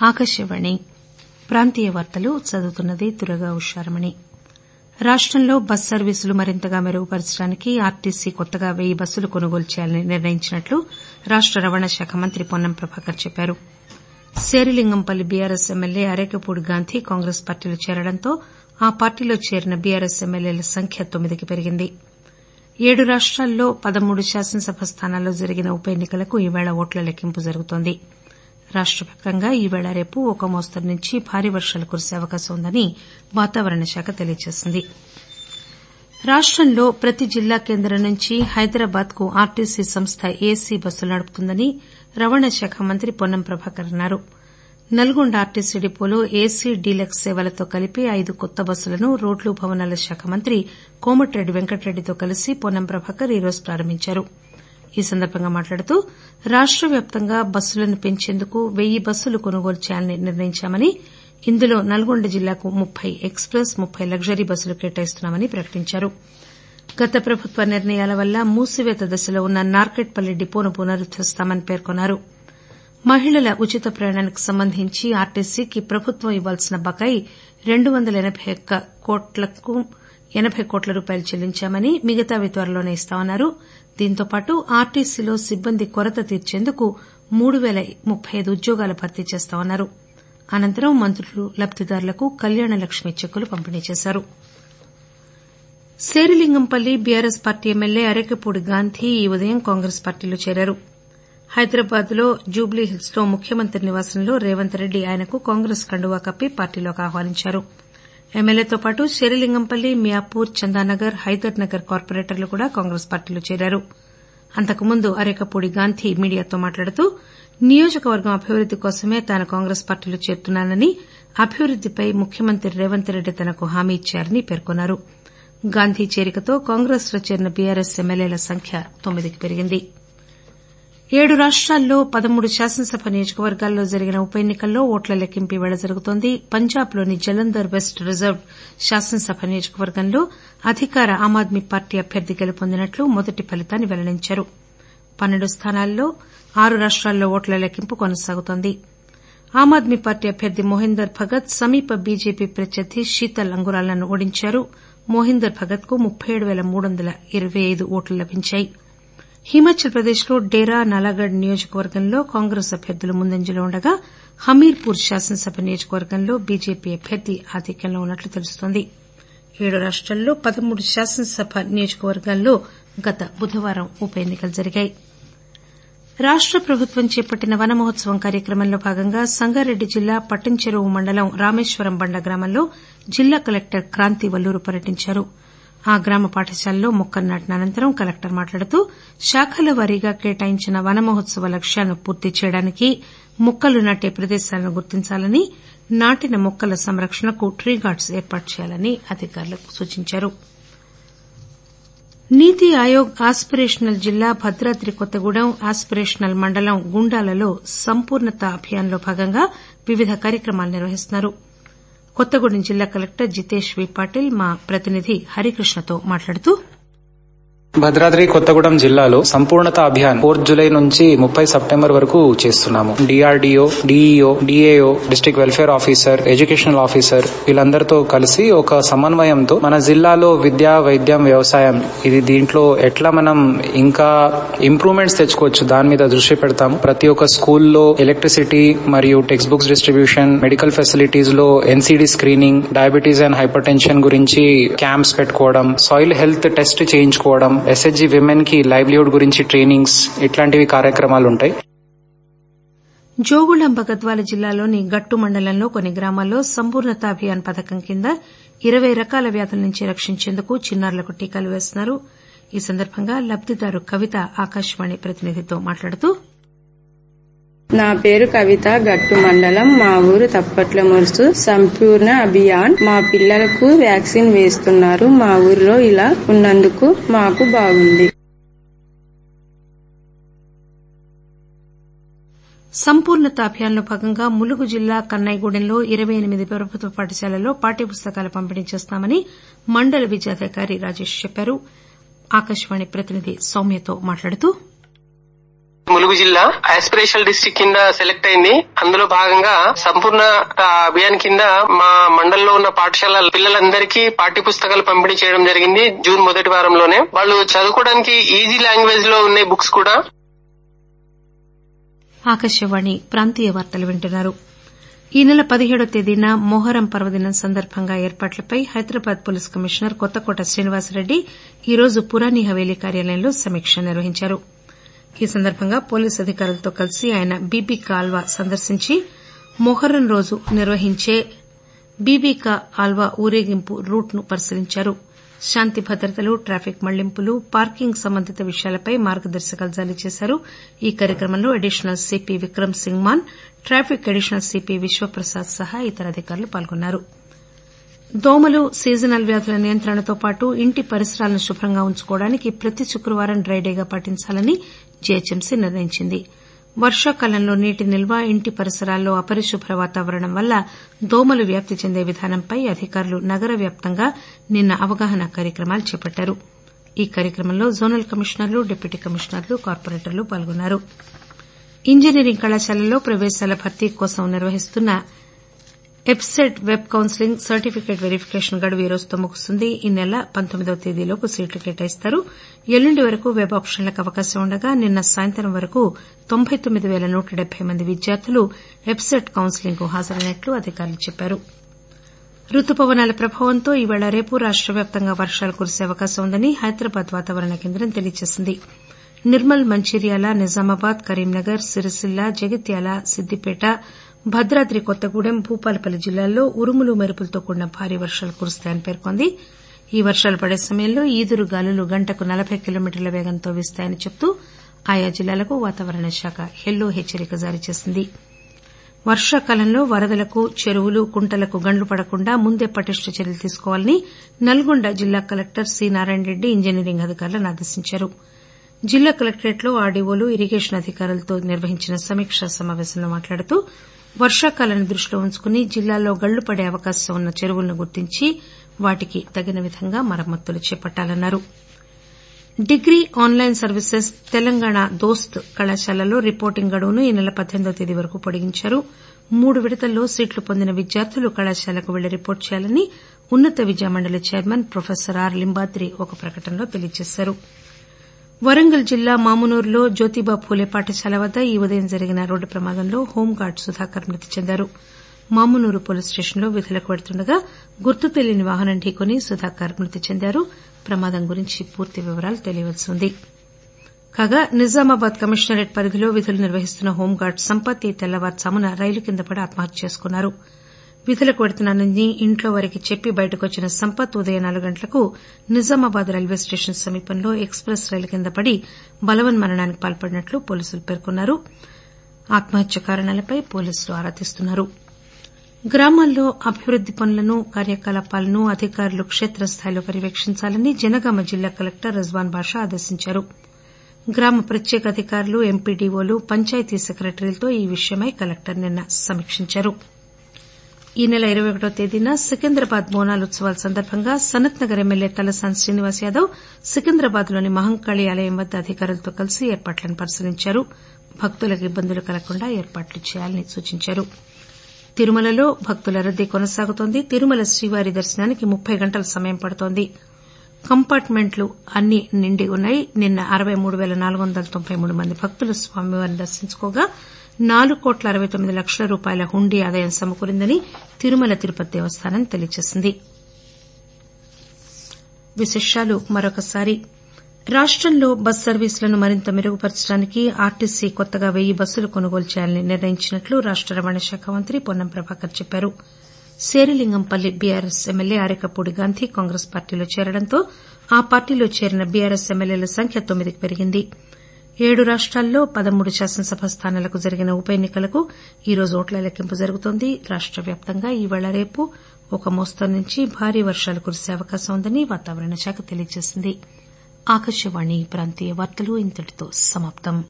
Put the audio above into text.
ఆకాశవాణి ప్రాంతీయ వార్తలు చదువుతున్నది దుర్గా ఉషారమణి రాష్టంలో బస్ సర్వీసులు మరింతగా మెరుగుపరచడానికి ఆర్టీసీ కొత్తగా వెయ్యి బస్సులు కొనుగోలు చేయాలని నిర్ణయించినట్లు రాష్ట రవాణా శాఖ మంత్రి పొన్నం ప్రభాకర్ చెప్పారు శేరిలింగంపల్లి బీఆర్ఎస్ ఎమ్మెల్యే అరేకపూడి గాంధీ కాంగ్రెస్ పార్టీలో చేరడంతో ఆ పార్టీలో చేరిన బీఆర్ఎస్ ఎమ్మెల్యేల సంఖ్య తొమ్మిదికి పెరిగింది ఏడు రాష్టాల్లో పదమూడు శాసనసభ స్థానాల్లో జరిగిన ఉప ఎన్నికలకు ఈవేళ ఓట్ల లెక్కింపు జరుగుతోంది రాష్ట వ్యాప్తంగా ఈవేళ రేపు ఒక మోస్తరు నుంచి భారీ వర్షాలు కురిసే అవకాశం ఉందని వాతావరణ శాఖ తెలియజేసింది రాష్టంలో ప్రతి జిల్లా కేంద్రం నుంచి హైదరాబాద్ కు ఆర్టీసీ సంస్థ ఏసీ బస్సులు నడుపుతుందని రవాణా శాఖ మంత్రి పొన్నం ప్రభాకర్ అన్నారు నల్గొండ ఆర్టీసీ డిపోలో ఏసీ డీలక్స్ సేవలతో కలిపి ఐదు కొత్త బస్సులను రోడ్లు భవనాల శాఖ మంత్రి కోమటిరెడ్డి వెంకటరెడ్డితో కలిసి పొన్నం ప్రభాకర్ ఈరోజు ప్రారంభించారు ఈ సందర్బంగా మాట్లాడుతూ రాష్ట వ్యాప్తంగా బస్సులను పెంచేందుకు వెయ్యి బస్సులు కొనుగోలు చేయాలని నిర్ణయించామని ఇందులో నల్గొండ జిల్లాకు ముప్పై ఎక్స్ ప్రెస్ ముప్పై లగ్జరీ బస్సులు కేటాయిస్తున్నామని ప్రకటించారు గత ప్రభుత్వ నిర్ణయాల వల్ల మూసివేత దశలో ఉన్న నార్కెట్పల్లి డిపోను పునరుద్దరిస్తామని పేర్కొన్నారు మహిళల ఉచిత ప్రయాణానికి సంబంధించి ఆర్టీసీకి ప్రభుత్వం ఇవ్వాల్సిన బకాయి రెండు వందల ఎనబై ఒక్క కోట్లకు ఎనబై కోట్ల రూపాయలు చెల్లించామని మిగతావి త్వరలోనే ఇస్తామన్నారు దీంతో పాటు ఆర్టీసీలో సిబ్బంది కొరత తీర్చేందుకు మూడు పేల ముప్పై ఐదు ఉద్యోగాలు భర్తీ చేస్తామన్నారు అనంతరం మంత్రులు లబ్దిదారులకు కళ్యాణ లక్ష్మి చెక్కులు పంపిణీ చేశారు Serilingampally BRS party MLA Arekapudi Gandhi ఈ ఉదయం కాంగ్రెస్ పార్టీలో చేరారు హైదరాబాద్ లో జుబ్లీహిల్స్ లో ముఖ్యమంత్రి నివాసంలో రేవంత్ రెడ్డి ఆయనకు కాంగ్రెస్ కండువా కప్పి పార్టీలోకి ఆహ్వానించారు ఎమ్మెల్యేతో పాటు శేరిలింగంపల్లి మియాపూర్ చందానగర్ హైదర్ నగర్ కార్పొరేటర్లు కూడా కాంగ్రెస్ పార్టీలో చేరారు అంతకుముందు అరేకపూడి గాంధీ మీడియాతో మాట్లాడుతూ నియోజకవర్గం అభివృద్ది కోసమే తాను కాంగ్రెస్ పార్టీలో చేరుతున్నానని అభివృద్దిపై ముఖ్యమంత్రి రేవంత్ రెడ్డి తనకు హామీ ఇచ్చారని పేర్కొన్నారు గాంధీ చేరికతో కాంగ్రెస్ లో చేరిన బీఆర్ఎస్ ఎమ్మెల్యేల సంఖ్య తొమ్మిదికి పెరిగింది ఏడు రాష్టాల్లో పదమూడు శాసనసభ నియోజకవర్గాల్లో జరిగిన ఉప ఎన్నికల్లో ఓట్ల లెక్కింపు ఈవేళ జరుగుతోంది పంజాబ్ లోని జలంధర్ వెస్ట్ రిజర్వ్డ్ శాసనసభ నియోజకవర్గంలో అధికార ఆమ్ ఆద్మీ పార్టీ అభ్యర్థి గెలుపొందినట్లు మొదటి ఫలితాన్ని వెల్లడించారు పన్నెండు స్థానాల్లో ఆరు రాష్టాల్లో ఓట్ల లెక్కింపు కొనసాగుతోంది ఆమ్ ఆద్మీ పార్టీ అభ్యర్థి మోహీందర్ భగత్ సమీప బీజేపీ ప్రత్యర్థి శీతల్ అంగురాలను ఓడించారు మోహీందర్ భగత్ కు ముప్పై ఏడు పేల మూడు వందల ఇరవై ఐదు ఓట్లు లభించాయి హిమాచల్ ప్రదేశ్ లో డేరా నాలాగఢ్ నియోజకవర్గంలో కాంగ్రెస్ అభ్యర్థులు ముందంజలో ఉండగా హమీర్పూర్ శాసనసభ నియోజకవర్గంలో బీజేపీ అభ్యర్థి ఆధిక్యంలో ఉన్నట్లు తెలుస్తోంది ఏడు రాష్టాల్లో పదమూడు శాసనసభ నియోజకవర్గాల్లో గత బుధవారం ఉప ఎన్నికలు జరిగాయి రాష్ట ప్రభుత్వం చేపట్టిన వన మహోత్సవం కార్యక్రమంలో భాగంగా సంగారెడ్డి జిల్లా పట్టించెరువు మండలం రామేశ్వరం బండ గ్రామంలో జిల్లా కలెక్టర్ క్రాంతి వల్లూరు పర్యటించారు ఆ గ్రామ పాఠశాలలో మొక్కలు నాటిన అనంతరం కలెక్టర్ మాట్లాడుతూ శాఖల వారీగా కేటాయించిన వన మహోత్సవ లక్ష్యాలను పూర్తి చేయడానికి మొక్కలు నాటే ప్రదేశాలను గుర్తించాలని నాటిన మొక్కల సంరక్షణకు ట్రీ గార్డ్స్ ఏర్పాటు చేయాలని అధికారులకు సూచించారు నీతి ఆయోగ్ ఆస్పిరేషనల్ జిల్లా భద్రాద్రి కొత్తగూడెం ఆస్పిరేషనల్ మండలం గుండాలలో సంపూర్ణత అభియాన్ లో భాగంగా వివిధ కార్యక్రమాలు నిర్వహిస్తున్నారు కొత్తగూడెం జిల్లా కలెక్టర్ జితేష్ వి పాటిల్ మా ప్రతినిధి హరికృష్ణతో మాట్లాడుతూ భద్రాద్రి కొత్తగూడెం జిల్లాలో సంపూర్ణత అభియాన్ ఫోర్త్ జులై నుంచి ముప్పై సెప్టెంబర్ వరకు చేస్తున్నాము DRDO DEO DAO district welfare officer educational officer వీళ్ళందరితో కలిసి ఒక సమన్వయంతో మన జిల్లాలో విద్య వైద్యం వ్యవసాయం ఇది దీంట్లో ఎట్లా మనం ఇంకా ఇంప్రూవ్మెంట్స్ తెచ్చుకోవచ్చు దాని మీద దృష్టి పెడతాము ప్రతి ఒక్క స్కూల్లో ఎలక్ట్రిసిటీ మరియు text books distribution medical facilities లో NCD screening diabetes and hypertension గురించి క్యాంప్స్ పెట్టుకోవడం సాయిల్ హెల్త్ టెస్ట్ చేయించుకోవడం ఎస్హెచ్జి విమెన్ కి లైవ్లీహుడ్ గురించి ట్రైనింగ్స్ ఇట్లాంటివి కార్యక్రమాలు ఉంటాయి జోగుళంబ గద్వాల జిల్లాలోని గట్టు మండలంలో కొన్ని గ్రామాల్లో సంపూర్ణత అభియాన్ పథకం కింద ఇరవై రకాల వ్యాధుల నుంచి రక్షించేందుకు చిన్నారులకు టీకాలు వేస్తున్నారు ఈ సందర్భంగా లబ్దిదారు కవిత ఆకాశవాణి ప్రతినిధితో మాట్లాడుతూ నా పేరు కవిత గట్టు మండలం మా ఊరు తప్పట్ల మురుసు సంపూర్ణ అభియాన్ మా పిల్లలకు వ్యాక్సిన్ వేస్తున్నారు మా ఊరిలో ఇలా ఉన్నందుకు మాకు బాగుంది సంపూర్ణత అభియాన్లో భాగంగా ములుగు జిల్లా కన్నయ్యగూడెంలో ఇరవై ఎనిమిది ప్రభుత్వ పాఠశాలల్లో పాఠ్యపుస్తకాలు పంపిణీ చేస్తామని మండల విద్యాధికారి రాజేష్ చెప్పారు ఆకాశవాణి ప్రతినిధి సౌమ్యతో మాట్లాడుతూ ములుగు జిల్లా ఆస్పిరేషనల్ డిస్టిక్ కింద సెలెక్ట్ అయింది అందులో భాగంగా సంపూర్ణ అభియాన్ కింద మా మండలంలో ఉన్న పాఠశాల పిల్లలందరికీ పాఠ్య పుస్తకాలు పంపిణీ చేయడం జరిగింది జూన్ మొదటి వారంలోనే వాళ్ళు చదువుకోవడానికి ఈజీ లాంగ్వేజ్ లో ఉన్నాయి బుక్స్ కూడా ఆకాశవాణి ప్రాంతీయ వార్తలు వింటున్నారు ఈ నెల పదిహేడో తేదీన మొహరం పర్వదినం సందర్భంగా ఏర్పాట్లపై హైదరాబాద్ పోలీస్ కమిషనర్ కొత్తకోట శ్రీనివాసరెడ్డి ఈ రోజు పురాని హవేలీ కార్యాలయంలో సమీక్ష నిర్వహించారు ఈ సందర్భంగా పోలీసు అధికారులతో కలిసి ఆయన బీబీ కాల్వా సందర్శించి మొహర్రం రోజు నిర్వహించే బీబీకా ఆల్వా ఊరేగింపు రూట్ ను పరిశీలించారు శాంతి భద్రతలు ట్రాఫిక్ మళ్లింపులు పార్కింగ్ సంబంధిత విషయాలపై మార్గదర్శకాలు జారీ చేశారు ఈ కార్యక్రమంలో additional CP Vikram Singh Mann traffic additional CP Vishwaprasad సహా ఇతర అధికారులు పాల్గొన్నారు దోమలు సీజనల్ వ్యాధుల నియంత్రణతో పాటు ఇంటి పరిసరాలను శుభ్రంగా ఉంచుకోవడానికి ప్రతి శుక్రవారం డ్రైడేగా పాటించాలని జీహెచ్ఎంసీ నిర్ణయించింది వర్షాకాలంలో నీటి నిల్వ ఇంటి పరిసరాల్లో అపరిశుభ్ర వాతావరణం వల్ల దోమలు వ్యాప్తి చెందే విధానంపై అధికారులు నగర వ్యాప్తంగా నిన్న అవగాహన కార్యక్రమాలు చేపట్టారు ఈ కార్యక్రమంలో జోనల్ కమిషనర్లు డిప్యూటీ కమిషనర్లు కార్పొరేటర్లు పాల్గొన్నారు ఇంజనీరింగ్ కళాశాలల్లో ప్రవేశాల భర్తీ కోసం నిర్వహిస్తున్న ఎబ్సెట్ వెబ్ కౌన్సిలింగ్ సర్టిఫికేట్ వెరిఫికేషన్ గడువు ఈ రోజుతో ముగుస్తుంది ఈ నెల పంతొమ్మిదవ తేదీలోపు సీట్లు కేటాయిస్తారు ఎల్లుండి వరకు వెబ్ ఆప్షన్లకు అవకాశం ఉండగా నిన్న సాయంత్రం వరకు తొంభై తొమ్మిది పేల నూట డెబ్బై మంది విద్యార్థులు ఎబ్సెట్ కౌన్సిలింగ్ కు హాజరైనట్లు అధికారులు చెప్పారు రుతుపవనాల ప్రభావంతో ఈవేళ రేపు రాష్ట వ్యాప్తంగా వర్షాలు కురిసే అవకాశం ఉందని హైదరాబాద్ వాతావరణ కేంద్రం తెలియజేసింది నిర్మల్ మంచిర్యాల నిజామాబాద్ కరీంనగర్ సిరిసిల్ల జగిత్యాల సిద్దిపేట భద్రాద్రి కొత్తగూడెం భూపాలపల్లి జిల్లాల్లో ఉరుములు మెరుపులతో కూడిన భారీ వర్షాలు కురుస్తాయని పేర్కొంది ఈ వర్షాలు పడే సమయంలో ఈదురు గాలులు గంటకు నలబై కిలోమీటర్ల వేగంతో వీస్తాయని చెబుతూ ఆయా జిల్లాలకు వాతావరణ శాఖ యెల్లో హెచ్చరిక జారీ చేసింది వర్షాకాలంలో వరదలకు చెరువులు కుంటలకు గండ్లు పడకుండా ముందే పటిష్ట చర్యలు తీసుకోవాలని నల్గొండ జిల్లా collector C Narayana Reddy engineering అధికారులను ఆదేశించారు జిల్లా కలెక్టరేట్లో ఆర్డీఓలు ఇరిగేషన్ అధికారులతో నిర్వహించిన సమీక్షా సమాపేశంలో మాట్లాడుతూ వర్షాకాలాన్ని దృష్టిలో ఉంచుకుని జిల్లాలో గళ్లు పడే అవకాశం ఉన్న చెరువులను గుర్తించి వాటికి తగిన విధంగా మరమ్మతులు చేపట్టాలన్నారు degree online services Telangana Dost కళాశాలలో రిపోర్టింగ్ గడువును ఈ నెల పద్దెనిమిదవ తేదీ వరకు పొడిగించారు మూడు విడతల్లో సీట్లు పొందిన విద్యార్థులు కళాశాలకు వెళ్లి రిపోర్టు చేయాలని ఉన్నత విద్యామండలి చైర్మన్ ప్రొఫెసర్ ఆర్ లింబాద్రి ఒక ప్రకటనలో తెలియజేశారు వరంగల్ జిల్లా మామునూరులో జ్యోతిబా పూలే పాఠశాల వద్ద ఈ ఉదయం జరిగిన రోడ్డు ప్రమాదంలో హోంగార్డ్ సుధాకర్ మృతి చెందారు మామునూరు పోలీస్ స్టేషన్లో విధులకు వెళ్తుండగా గుర్తు తెలియని వాహనం ఢీకొని సుధాకర్ మృతి చెందారు ప్రమాదం గురించి పూర్తి వివరాలు తెలియవలసి ఉంది కాగా నిజామాబాద్ కమిషనరేట్ పరిధిలో విధులు నిర్వహిస్తున్న హోంగార్డ్ సంపత్ ఈ తెల్లవారుజామున రైలు కింద పడి ఆత్మహత్య చేసుకున్నారు విధులకు వెడుతున్నానని ఇంట్లో వారికి చెప్పి బయటకు వచ్చిన సంపత్ ఉదయం నాలుగు గంటలకు నిజామాబాద్ రైల్వే స్టేషన్ సమీపంలో ఎక్స్ ప్రెస్ రైలు కింద పడి బలవన్మరణానికి పాల్పడినట్లు పోలీసులు పేర్కొన్నారు ఆత్మహత్య కారణాలపై పోలీసులు ఆరా తీస్తున్నారు గ్రామాల్లో అభివృద్ది పనులను కార్యకలాపాలను అధికారులు కేత్రస్థాయిలో పర్యవేక్షించాలని జనగామ జిల్లా కలెక్టర్ రిజ్వాన్ బాషా ఆదేశించారు గ్రామ ప్రత్యేక అధికారులు ఎంపీడీఓలు పంచాయతీ సెక్రటరీలతో ఈ విషయమై కలెక్టర్ నిన్న సమీక్షించారు ఈ నెల ఇరవై ఒకటో తేదీన సికింద్రాబాద్ బోనాల ఉత్సవాల సందర్భంగా సనత్ నగర్ ఎమ్మెల్యే తలసాని శ్రీనివాస్ యాదవ్ సికింద్రాబాద్ లోని మహంకాళి ఆలయం వద్ద అధికారులతో కలిసి ఏర్పాట్లను పరిశీలించారు భక్తులకు ఇబ్బందులు కలగకుండా ఏర్పాట్లు చేయాలని సూచించారు తిరుమలలో భక్తుల రద్దీ కొనసాగుతోంది తిరుమల శ్రీవారి దర్శనానికి ముప్పై గంటల సమయం పడుతోంది కంపార్ట్మెంట్లు అన్ని నిండి ఉన్నాయి నిన్న అరవై మూడు పేల నాలుగు వందల తొంభై మూడు మంది భక్తులు స్వామివారిని దర్శించుకోగా నాలుగు కోట్ల అరవై తొమ్మిది లక్షల రూపాయల హుండీ ఆదాయం సమకూరిందని తిరుమల తిరుపతి దేవస్థానం తెలియజేసింది విశేషాలు మరొకసారి రాష్టంలో బస్ సర్వీసులను మరింత మెరుగుపరచడానికి ఆర్టీసీ కొత్తగా వెయ్యి బస్సులు కొనుగోలు చేయాలని నిర్ణయించినట్లు రాష్ట రవాణా శాఖ మంత్రి పొన్నం ప్రభాకర్ చెప్పారు శేరిలింగంపల్లి బీఆర్ఎస్ ఎమ్మెల్యే అరెకపూడి గాంధీ కాంగ్రెస్ పార్టీలో చేరడంతో ఆ పార్టీలో చేరిన బీఆర్ఎస్ ఎమ్మెల్యేల సంఖ్య తొమ్మిదికి పెరిగింది ఏడు రాష్టాల్లో పదమూడు శాసనసభ స్థానాలకు జరిగిన ఉప ఎన్నికలకు ఈ రోజు ఓట్ల లెక్కింపు జరుగుతోంది రాష్ట వ్యాప్తంగా ఈవేళ రేపు ఒక మోస్తరు నుంచి భారీ వర్షాలు కురిసే అవకాశం ఉందని వాతావరణ శాఖ తెలియజేసింది ఆకాశవాణి ప్రాంతీయ వార్తలు ఇంతటితో సమాప్తం